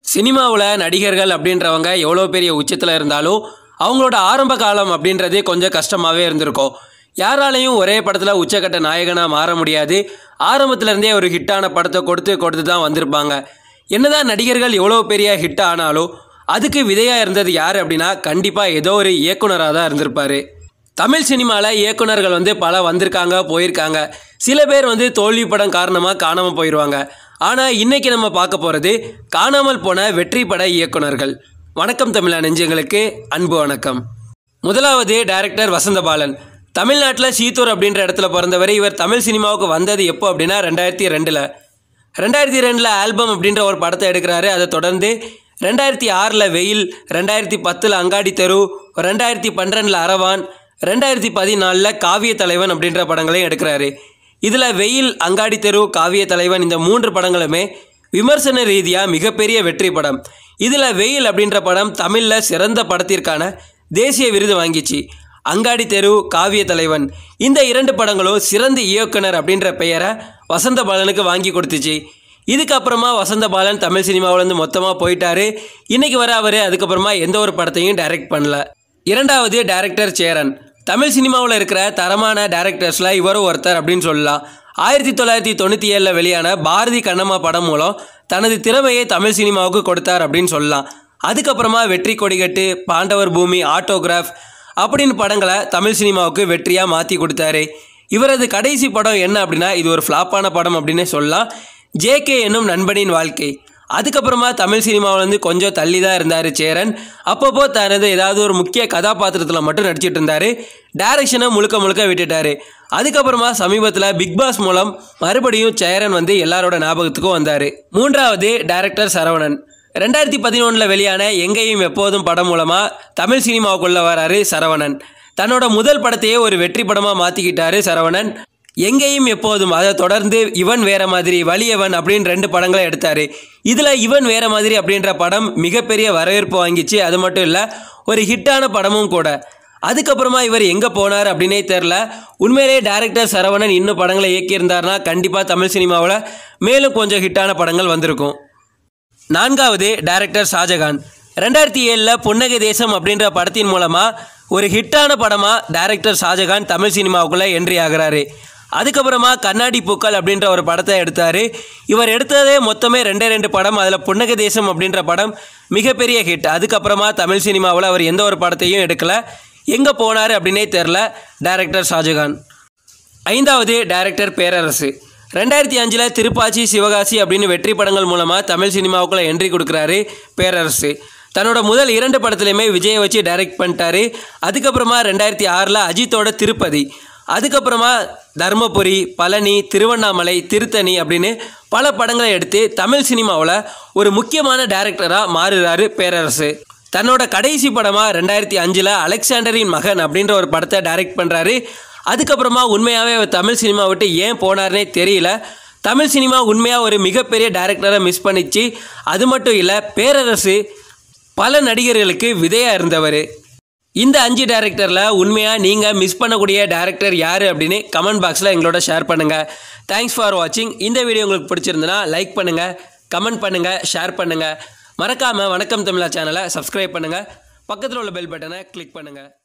சினிமாவில் நடிகர்கள் அப்படின்றவங்க எவ்வளோ பெரிய உச்சத்தில் இருந்தாலும் அவங்களோட ஆரம்ப காலம் அப்படின்றது கொஞ்சம் கஷ்டமாகவே இருந்திருக்கும் யாராலையும் ஒரே படத்தில் உச்சக்கட்ட நாயகனாக மாற முடியாது ஆரம்பத்துல இருந்தே ஒரு ஹிட்டான படத்தை கொடுத்து கொடுத்து தான் வந்திருப்பாங்க என்னதான் நடிகர்கள் எவ்வளோ பெரிய ஹிட் ஆனாலும் அதுக்கு விதையாக இருந்தது யார் அப்படின்னா கண்டிப்பாக ஏதோ ஒரு இயக்குனராக தான் இருந்திருப்பாரு தமிழ் சினிமாவில் இயக்குனர்கள் வந்து பல வந்திருக்காங்க போயிருக்காங்க சில பேர் வந்து தோல்வி படம் காரணமாக காணாமல் போயிடுவாங்க ஆனால் இன்னைக்கு நம்ம பார்க்க போகிறது காணாமல் போன வெற்றி பட இயக்குனர்கள் வணக்கம் தமிழா நெஞ்சங்களுக்கு அன்பு வணக்கம் முதலாவது டைரக்டர் வசந்தபாலன் தமிழ்நாட்டில் சீத்தூர் அப்படின்ற இடத்துல பிறந்தவர் இவர் தமிழ் சினிமாவுக்கு வந்தது எப்போ அப்படின்னா ரெண்டாயிரத்தி ரெண்டில் ரெண்டாயிரத்தி ரெண்டில் ஆல்பம் அப்படின்ற ஒரு படத்தை எடுக்கிறாரு அதை தொடர்ந்து ரெண்டாயிரத்தி ஆறில் வெயில் ரெண்டாயிரத்தி பத்தில் அங்காடி தெரு ரெண்டாயிரத்தி பன்னிரெண்டில் அரவான் ரெண்டாயிரத்தி பதினாலில் காவிய தலைவன் அப்படின்ற படங்களையும் எடுக்கிறாரு இதில் வெயில் அங்காடி தெரு காவிய தலைவன் இந்த மூன்று படங்களுமே விமர்சன ரீதியாக மிகப்பெரிய வெற்றி படம் இதில் வெயில் அப்படின்ற படம் தமிழில் சிறந்த படத்திற்கான தேசிய விருது வாங்கிச்சு அங்காடி தெரு காவிய தலைவன் இந்த இரண்டு படங்களும் சிறந்த இயக்குனர் அப்படின்ற பெயரை வசந்த பாலனுக்கு வாங்கி கொடுத்துச்சு இதுக்கப்புறமா வசந்த பாலன் தமிழ் சினிமாவிலேருந்து மொத்தமாக போயிட்டாரு இன்னைக்கு வர அவர் அதுக்கப்புறமா எந்த ஒரு படத்தையும் டைரக்ட் பண்ணல இரண்டாவது டைரக்டர் சேரன் தமிழ் சினிமாவில் இருக்கிற தரமான டைரக்டர்ஸில் இவரும் ஒருத்தர் அப்படின்னு சொல்லலாம் ஆயிரத்தி தொள்ளாயிரத்தி தொண்ணூற்றி ஏழில் வெளியான பாரதி கண்ணம்மா படம் மூலம் தனது திறமையை தமிழ் சினிமாவுக்கு கொடுத்தார் அப்படின்னு சொல்லலாம் அதுக்கப்புறமா வெற்றி கொடிகட்டு பாண்டவர் பூமி ஆட்டோகிராஃப் அப்படின்னு படங்களை தமிழ் சினிமாவுக்கு வெற்றியாக மாற்றி கொடுத்தாரு இவரது கடைசி படம் என்ன அப்படின்னா இது ஒரு ஃப்ளாப்பான படம் அப்படின்னே சொல்லலாம் ஜேகே என்னும் நண்பனின் வாழ்க்கை அதுக்கப்புறமா தமிழ் சினிமாவிலேருந்து கொஞ்சம் தள்ளி தான் இருந்தார் சேரன் அப்பப்போ தனது ஏதாவது ஒரு முக்கிய கதாபாத்திரத்தில் மட்டும் நடிச்சிட்டு இருந்தார் டைரக்ஷனை முழுக்க முழுக்க விட்டுட்டாரு அதுக்கப்புறமா சமீபத்தில் பிக் பாஸ் மூலம் மறுபடியும் சேரன் வந்து எல்லாரோட ஞாபகத்துக்கும் வந்தார் மூன்றாவது டைரக்டர் சரவணன் ரெண்டாயிரத்தி பதினொன்றில் வெளியான எங்கேயும் எப்போதும் படம் மூலமாக தமிழ் சினிமாவுக்குள்ளே வராரு சரவணன் தன்னோட முதல் படத்தையே ஒரு வெற்றி படமாக மாற்றிக்கிட்டாரு சரவணன் எங்கேயும் எப்போதும் அதை தொடர்ந்து இவன் வேற மாதிரி வலியவன் அப்படின்னு ரெண்டு படங்களை எடுத்தார் இதில் இவன் வேற மாதிரி அப்படின்ற படம் மிகப்பெரிய வரவேற்பு வாங்கிச்சு அது மட்டும் இல்லை ஒரு ஹிட்டான படமும் கூட அதுக்கப்புறமா இவர் எங்கே போனார் அப்படின்னே தெரில உண்மையிலேயே டேரக்டர் சரவணன் இன்னும் படங்களை இயக்கியிருந்தார்னா கண்டிப்பாக தமிழ் சினிமாவில் மேலும் கொஞ்சம் ஹிட்டான படங்கள் வந்திருக்கும் நான்காவது டைரக்டர் ஷாஜகான் ரெண்டாயிரத்தி ஏழில் புன்னகை தேசம் அப்படின்ற படத்தின் மூலமாக ஒரு ஹிட்டான படமாக டைரக்டர் ஷாஜகான் தமிழ் சினிமாவுக்குள்ளே என்ட்ரி ஆகுறாரு அதுக்கப்புறமா கண்ணாடி பூக்கள் அப்படின்ற ஒரு படத்தை எடுத்தார் இவர் எடுத்ததே மொத்தமே ரெண்டே ரெண்டு படம் அதில் புன்னகை தேசம் அப்படின்ற படம் மிகப்பெரிய ஹிட் அதுக்கப்புறமா தமிழ் சினிமாவில் அவர் எந்த ஒரு படத்தையும் எடுக்கல எங்கே போனார் அப்படின்னே தெரில டைரக்டர் ஷாஜகான் ஐந்தாவது டைரக்டர் பேரரசு ரெண்டாயிரத்தி அஞ்சில் திருப்பாச்சி சிவகாசி அப்படின்னு வெற்றி படங்கள் மூலமாக தமிழ் சினிமாவுக்குள்ள என்ட்ரி கொடுக்குறாரு பேரரசு தன்னோட முதல் இரண்டு படத்துலையுமே விஜயை வச்சு டைரக்ட் பண்ணிட்டாரு அதுக்கப்புறமா ரெண்டாயிரத்தி ஆறில் அஜித்தோட திருப்பதி அதுக்கப்புறமா தர்மபுரி பழனி திருவண்ணாமலை திருத்தணி அப்படின்னு பல படங்களை எடுத்து தமிழ் சினிமாவில் ஒரு முக்கியமான டைரக்டராக மாறுறாரு பேரரசு தன்னோட கடைசி படமாக ரெண்டாயிரத்தி அஞ்சில் அலெக்சாண்டரின் மகன் அப்படின்ற ஒரு படத்தை டைரக்ட் பண்ணுறாரு அதுக்கப்புறமா உண்மையாகவே அவர் தமிழ் சினிமா விட்டு ஏன் போனார்னே தெரியல தமிழ் சினிமா உண்மையாக ஒரு மிகப்பெரிய டைரக்டரை மிஸ் பண்ணிச்சு அது மட்டும் இல்லை பேரரசு பல நடிகர்களுக்கு விதையாக இருந்தவர் இந்த அஞ்சு டேரக்டரில் உண்மையாக நீங்கள் மிஸ் பண்ணக்கூடிய டேரக்டர் யார் அப்படின்னு கமெண்ட் பாக்ஸில் எங்களோட ஷேர் பண்ணுங்கள் தேங்க்ஸ் ஃபார் வாட்சிங் இந்த வீடியோ உங்களுக்கு பிடிச்சிருந்துன்னா லைக் பண்ணுங்கள் கமெண்ட் பண்ணுங்கள் ஷேர் பண்ணுங்கள் மறக்காமல் வணக்கம் தமிழா சேனலை சப்ஸ்கிரைப் பண்ணுங்கள் பக்கத்தில் உள்ள பெல் பட்டனை கிளிக் பண்ணுங்கள்